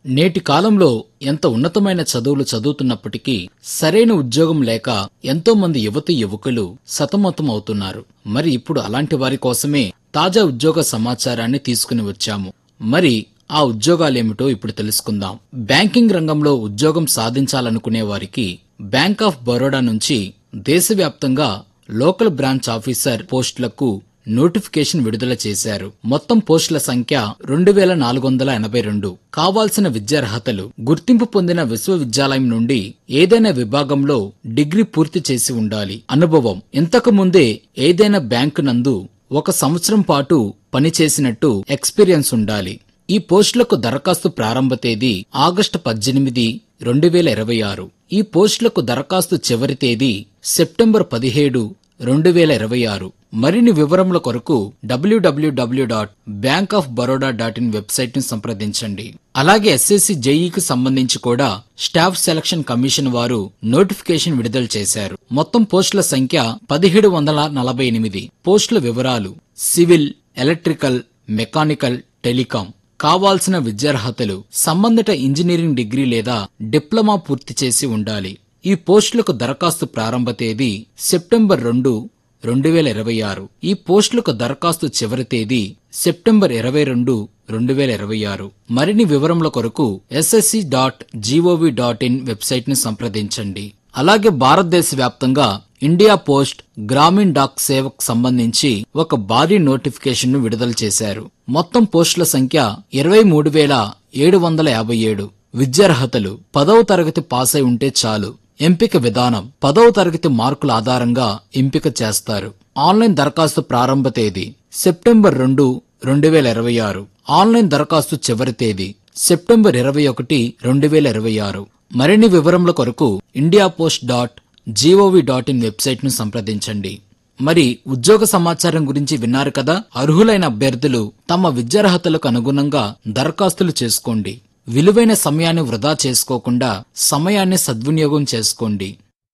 నేటి కాలంలో ఎంత ఉన్నతమైన చదువులు చదువుతున్నప్పటికీ సరైన ఉద్యోగం లేక ఎంతో మంది యువతి యువకులు సతమతం అవుతున్నారు మరి ఇప్పుడు అలాంటి వారి కోసమే తాజా ఉద్యోగ సమాచారాన్ని తీసుకుని వచ్చాము మరి ఆ ఉద్యోగాలేమిటో ఇప్పుడు తెలుసుకుందాం బ్యాంకింగ్ రంగంలో ఉద్యోగం సాధించాలనుకునే వారికి బ్యాంక్ ఆఫ్ బరోడా నుంచి దేశవ్యాప్తంగా లోకల్ బ్రాంచ్ ఆఫీసర్ పోస్టులకు నోటిఫికేషన్ విడుదల చేశారు మొత్తం పోస్టుల సంఖ్య రెండు వేల నాలుగు వందల ఎనభై రెండు కావాల్సిన విద్యార్హతలు గుర్తింపు పొందిన విశ్వవిద్యాలయం నుండి ఏదైనా విభాగంలో డిగ్రీ పూర్తి చేసి ఉండాలి అనుభవం ఇంతకు ముందే ఏదైనా బ్యాంకు నందు ఒక సంవత్సరం పాటు పనిచేసినట్టు ఎక్స్పీరియన్స్ ఉండాలి ఈ పోస్టులకు దరఖాస్తు ప్రారంభ తేదీ ఆగస్టు పద్దెనిమిది రెండు వేల ఇరవై ఆరు ఈ పోస్టులకు దరఖాస్తు చివరి తేదీ సెప్టెంబర్ పదిహేడు రెండు వేల ఇరవై ఆరు మరిన్ని వివరముల కొరకు WWW dot bank of Baroda dot in website ని సంప్రదించండి అలాగే ఎస్ఎస్సి జేఈకి సంబంధించి కూడా స్టాఫ్ సెలక్షన్ కమిషన్ వారు నోటిఫికేషన్ విడుదల చేశారు మొత్తం పోస్టుల సంఖ్య పదిహేడు వందల నలభై ఎనిమిది పోస్టుల వివరాలు సివిల్ ఎలక్ట్రికల్ మెకానికల్ టెలికాం కావాల్సిన విద్యార్హతలు సంబంధిత ఇంజనీరింగ్ డిగ్రీ లేదా డిప్లొమా పూర్తి చేసి ఉండాలి ఈ పోస్టులకు దరఖాస్తు ప్రారంభ తేదీ సెప్టెంబర్ రెండు రెండు వేల ఇరవై ఆరు ఈ పోస్టులకు దరఖాస్తు చివరి తేదీ సెప్టెంబర్ ఇరవై రెండు రెండు వేల ఇరవై ఆరు మరిన్ని వివరముల కొరకు SSC dot GOV dot in website ని సంప్రదించండి అలాగే భారతదేశ వ్యాప్తంగా ఇండియా పోస్ట్ గ్రామీణ్ డాక్ సేవకు సంబంధించి ఒక భారీ నోటిఫికేషన్ ను విడుదల చేశారు మొత్తం పోస్టుల సంఖ్య ఇరవై మూడు వేల ఏడు వందల యాభై ఏడు విద్యార్హతలు పదవ తరగతి పాస్ అయి ఉంటే చాలు ఎంపిక విధానం పదవ తరగతి మార్కుల ఆధారంగా ఎంపిక చేస్తారు ఆన్లైన్ దరఖాస్తు ప్రారంభ తేదీ సెప్టెంబర్ రెండు రెండు వేల ఇరవై ఆరు ఆన్లైన్ దరఖాస్తు చివరి తేదీ సెప్టెంబర్ ఇరవై ఒకటి రెండు వేల ఇరవై ఆరు మరిన్ని వివరముల కొరకు India post dot GOV dot in website ను సంప్రదించండి మరి ఉద్యోగ సమాచారం గురించి విన్నారు కదా అర్హులైన అభ్యర్థులు తమ విద్యార్హతలకు అనుగుణంగా దరఖాస్తులు చేసుకోండి విలువైన సమయాన్ని వృధా చేసుకోకుండా సమయాన్ని సద్వినియోగం చేసుకోండి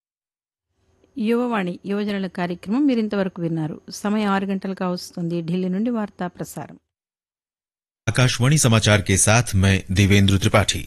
యువవాణి యువజనుల కార్యక్రమం మీరు ఇంతవరకు విన్నారు సమయం ఆరు గంటలుగా వస్తుంది ఢిల్లీ నుండి వార్తా ప్రసారం आकाशवाणी समाचार के साथ मैं देवेंद्र त्रिपाठी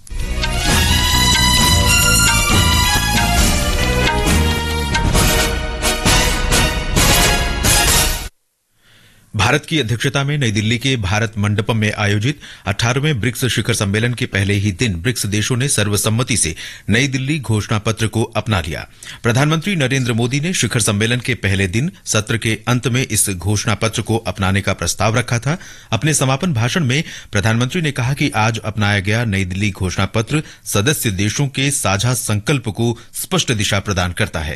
भारत की अध्यक्षता में नई दिल्ली के भारत मंडपम में आयोजित 18वें ब्रिक्स शिखर सम्मेलन के पहले ही दिन ब्रिक्स देशों ने सर्वसम्मति से नई दिल्ली घोषणा पत्र को अपना लिया प्रधानमंत्री नरेंद्र मोदी ने शिखर सम्मेलन के पहले दिन सत्र के अंत में इस घोषणा पत्र को अपनाने का प्रस्ताव रखा था अपने समापन भाषण में प्रधानमंत्री ने कहा कि आज अपनाया गया नई दिल्ली घोषणा पत्र सदस्य देशों के साझा संकल्प को स्पष्ट दिशा प्रदान करता है